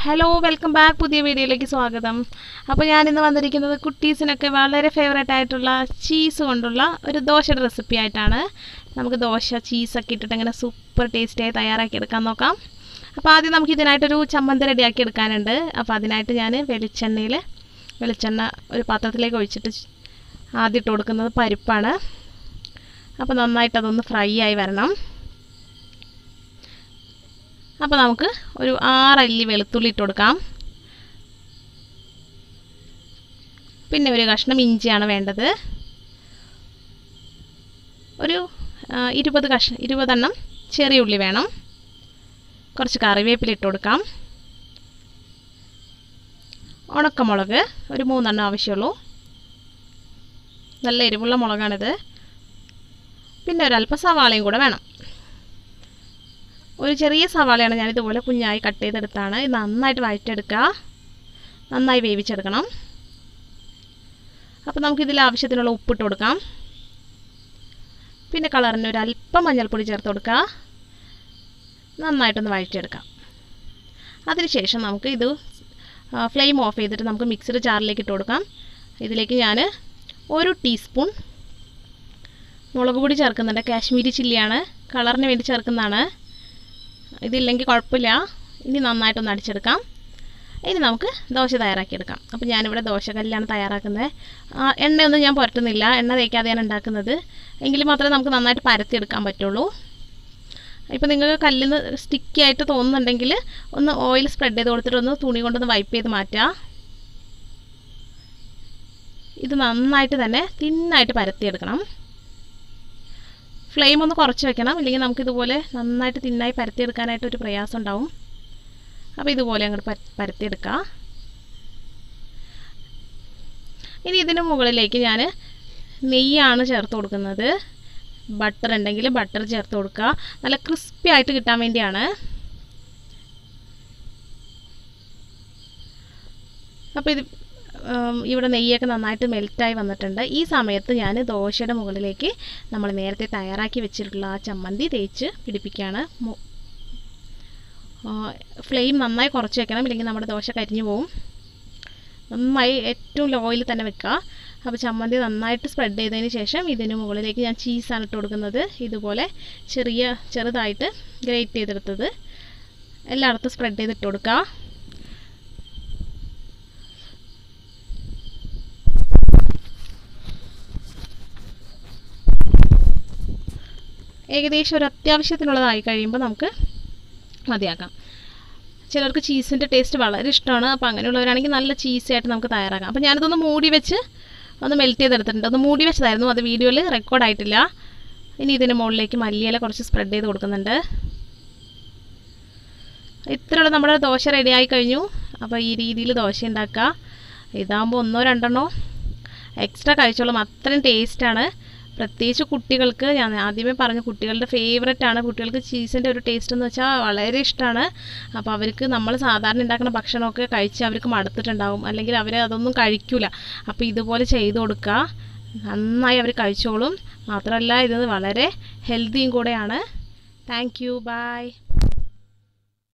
hello welcome back പുതിയ വീഡിയോയിലേക്ക് സ്വാഗതം അപ്പോൾ ഞാനിന്ന് വന്നിരിക്കുന്നത് കുട്ടീസിനൊക്കെ വളരെ ഫേവറേറ്റ് ആയിട്ടുള്ള ചീസ് കൊണ്ടുള്ള ഒരു ദോശയുടെ റെസിപ്പി ആയിട്ടാണ് നമുക്ക് ദോശ ചീസൊക്കെ ഇട്ടിട്ട് ഇങ്ങനെ സൂപ്പർ ടേസ്റ്റിയായി തയ്യാറാക്കി എടുക്കാൻ നോക്കാം അപ്പോൾ ആദ്യം നമുക്ക് ഇതിനായിട്ടൊരു ചമ്മന്തി റെഡിയാക്കി എടുക്കാനുണ്ട് അപ്പോൾ അതിനായിട്ട് ഞാൻ വെളിച്ചെണ്ണയിൽ വെളിച്ചെണ്ണ ഒരു പാത്രത്തിലേക്ക് ഒഴിച്ചിട്ട് ആദ്യം ഇട്ട് കൊടുക്കുന്നത് പരിപ്പാണ് അപ്പോൾ നന്നായിട്ട് അതൊന്ന് ഫ്രൈ ആയി വരണം അപ്പോൾ നമുക്ക് ഒരു ആറല്ലി വെളുത്തുള്ളി ഇട്ട് കൊടുക്കാം പിന്നെ ഒരു കഷ്ണം ഇഞ്ചിയാണ് വേണ്ടത് ഒരു ഇരുപത് കഷ്ണം ഇരുപതെണ്ണം ചെറിയ ഉള്ളി വേണം കുറച്ച് കറിവേപ്പില ഇട്ട് കൊടുക്കാം ഉണക്കമുളക് ഒരു മൂന്നെണ്ണം ആവശ്യമുള്ളൂ നല്ല എരിവുള്ള മുളകാണിത് പിന്നെ ഒരല്പം സവാളയും കൂടെ വേണം ഒരു ചെറിയ സവാളയാണ് ഞാൻ ഇതുപോലെ കുഞ്ഞായി കട്ട് ചെയ്തെടുത്താണ് ഇത് നന്നായിട്ട് വഴറ്റെടുക്കുക നന്നായി വേവിച്ചെടുക്കണം അപ്പോൾ നമുക്കിതിൽ ആവശ്യത്തിനുള്ള ഉപ്പിട്ട് കൊടുക്കാം പിന്നെ കളറിന് ഒരു അല്പം മഞ്ഞൾപ്പൊടി ചേർത്ത് കൊടുക്കുക നന്നായിട്ടൊന്ന് വഴറ്റിയെടുക്കാം അതിനുശേഷം നമുക്ക് ഇത് ഫ്ലെയിം ഓഫ് ചെയ്തിട്ട് നമുക്ക് മിക്സിയുടെ ജാറിലേക്ക് ഇട്ട് കൊടുക്കാം ഇതിലേക്ക് ഞാൻ ഒരു ടീസ്പൂൺ മുളക് പൊടി ചേർക്കുന്നുണ്ട് കാശ്മീരി ചില്ലിയാണ് കളറിന് വേണ്ടി ചേർക്കുന്നതാണ് ഇതില്ലെങ്കിൽ കുഴപ്പമില്ല ഇനി നന്നായിട്ടൊന്ന് അടിച്ചെടുക്കാം ഇനി നമുക്ക് ദോശ തയ്യാറാക്കിയെടുക്കാം അപ്പോൾ ഞാനിവിടെ ദോശക്കല്ലാണ് തയ്യാറാക്കുന്നത് എണ്ണയൊന്നും ഞാൻ പുരട്ടുന്നില്ല എണ്ണ തേക്കാതെയാണ് ഉണ്ടാക്കുന്നത് എങ്കിൽ മാത്രമേ നമുക്ക് നന്നായിട്ട് പരത്തിയെടുക്കാൻ പറ്റുള്ളൂ ഇപ്പോൾ നിങ്ങൾക്ക് കല്ലിന്ന് സ്റ്റിക്കി ആയിട്ട് തോന്നുന്നുണ്ടെങ്കിൽ ഒന്ന് ഓയിൽ സ്പ്രെഡ് ചെയ്ത് കൊടുത്തിട്ട് ഒന്ന് തുണി കൊണ്ടൊന്ന് വൈപ്പ് ചെയ്ത് മാറ്റുക ഇത് നന്നായിട്ട് തന്നെ തിന്നായിട്ട് പരത്തിയെടുക്കണം ഫ്ലെയിം ഒന്ന് കുറച്ച് വെക്കണം ഇല്ലെങ്കിൽ നമുക്ക് ഇതുപോലെ നന്നായിട്ട് തിന്നായി പരത്തിയെടുക്കാനായിട്ട് ഒരു പ്രയാസം ഉണ്ടാവും അപ്പോൾ ഇതുപോലെ അങ്ങോട്ട് പരത്തിയെടുക്കുക ഇനി ഇതിന് മുകളിലേക്ക് ഞാൻ നെയ്യാണ് ചേർത്ത് കൊടുക്കുന്നത് ബട്ടർ ഉണ്ടെങ്കിൽ ബട്ടർ ചേർത്ത് കൊടുക്കുക നല്ല ക്രിസ്പി ആയിട്ട് കിട്ടാൻ വേണ്ടിയാണ് അപ്പോൾ ഇത് ഇവിടെ നെയ്യൊക്കെ നന്നായിട്ട് മെൽറ്റായി വന്നിട്ടുണ്ട് ഈ സമയത്ത് ഞാൻ ദോശയുടെ മുകളിലേക്ക് നമ്മൾ നേരത്തെ തയ്യാറാക്കി വെച്ചിട്ടുള്ള ആ ചമ്മന്തി തേച്ച് പിടിപ്പിക്കുകയാണ് ഫ്ലെയിം നന്നായി കുറച്ച് വെക്കണം ഇല്ലെങ്കിൽ നമ്മുടെ ദോശ കരിഞ്ഞു പോവും നന്നായി ഏറ്റവും ലോയിൽ തന്നെ വെക്കുക അപ്പോൾ ചമ്മന്തി നന്നായിട്ട് സ്പ്രെഡ് ചെയ്തതിന് ശേഷം ഇതിന് മുകളിലേക്ക് ഞാൻ ചീസാണ് ഇട്ട് കൊടുക്കുന്നത് ഇതുപോലെ ചെറിയ ചെറുതായിട്ട് ഗ്രേറ്റ് ചെയ്തെടുത്തത് എല്ലായിടത്തും സ്പ്രെഡ് ചെയ്തിട്ട് കൊടുക്കുക ഏകദേശം ഒരു അത്യാവശ്യത്തിനുള്ളതായി കഴിയുമ്പോൾ നമുക്ക് മതിയാക്കാം ചിലർക്ക് ചീസിൻ്റെ ടേസ്റ്റ് വളരെ ഇഷ്ടമാണ് അപ്പോൾ അങ്ങനെയുള്ളവരാണെങ്കിൽ നല്ല ചീസി ആയിട്ട് നമുക്ക് തയ്യാറാക്കാം അപ്പോൾ ഞാനിതൊന്ന് മൂടി വെച്ച് ഒന്ന് മെൽറ്റ് ചെയ്തെടുത്തിട്ടുണ്ട് ഒന്ന് മൂടി വെച്ചതായിരുന്നു അത് വീഡിയോയിൽ റെക്കോർഡ് ആയിട്ടില്ല ഇനി ഇതിന് മുകളിലേക്ക് മല്ലിയില കുറച്ച് സ്പ്രെഡ് ചെയ്ത് കൊടുക്കുന്നുണ്ട് ഇത്രയുള്ള നമ്മുടെ ദോശ റെഡിയായി കഴിഞ്ഞു അപ്പോൾ ഈ രീതിയിൽ ദോശ ഉണ്ടാക്കുക ഇതാകുമ്പോൾ ഒന്നോ രണ്ടെണ്ണോ എക്സ്ട്രാ കഴിച്ചോളും അത്രയും ടേസ്റ്റാണ് പ്രത്യേകിച്ച് കുട്ടികൾക്ക് ഞാൻ ആദ്യമേ പറഞ്ഞു കുട്ടികളുടെ ഫേവററ്റ് ആണ് കുട്ടികൾക്ക് ചീസിൻ്റെ ഒരു ടേസ്റ്റ് എന്ന് വെച്ചാൽ വളരെ ഇഷ്ടമാണ് അപ്പോൾ അവർക്ക് നമ്മൾ സാധാരണ ഉണ്ടാക്കുന്ന ഭക്ഷണമൊക്കെ കഴിച്ച് അവർക്ക് മടുത്തിട്ടുണ്ടാവും അല്ലെങ്കിൽ അവർ അതൊന്നും കഴിക്കില്ല അപ്പോൾ ഇതുപോലെ ചെയ്ത് കൊടുക്കുക നന്നായി അവർ കഴിച്ചോളും മാത്രമല്ല ഇത് വളരെ ഹെൽത്തിയും കൂടെയാണ് താങ്ക് യു ബൈ